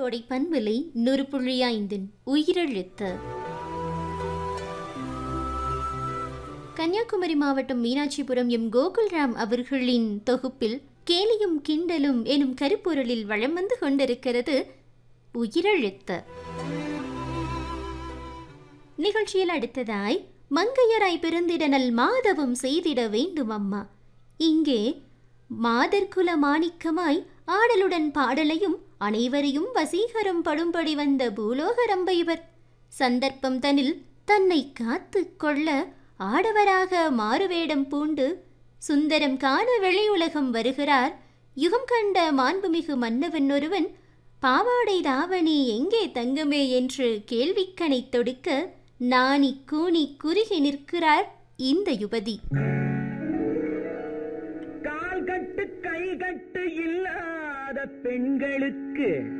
கோடை பண்பலை நூறு புள்ளி ஐந்தின் உயிரெழுத்து கன்னியாகுமரி மாவட்டம் மீனாட்சிபுரம் எம் கோகுல்ராம் அவர்களின் தொகுப்பில் கேலியும் கிண்டலும் எனும் கருப்பொருளில் வளம் வந்து கொண்டிருக்கிறது உயிரெழுத்து நிகழ்ச்சியில் அடுத்ததாய் மங்கையராய் பிறந்திடனல் மாதவம் செய்திட வேண்டும் அம்மா இங்கே மாதர்குல மாணிக்கமாய் ஆடலுடன் பாடலையும் அனைவரையும் வசீகரம் படும்படி வந்த பூலோகரம்ப இவர் சந்தர்ப்பம் தனில் தன்னை காத்து கொள்ள ஆடவராக மாறுவேடம் பூண்டு சுந்தரம் காண வெளியுலகம் வருகிறார் யுகம் கண்ட மாண்புமிகு மன்னவன் ஒருவன் பாவாடை தாவணி எங்கே தங்குமே என்று கேள்விக்கணை தொடுக்க நாணி கூனி குறுகி நிற்கிறார் இந்த யுவதி கால் கட்டு கை கட்டு இல்லாத பெண்களுக்கு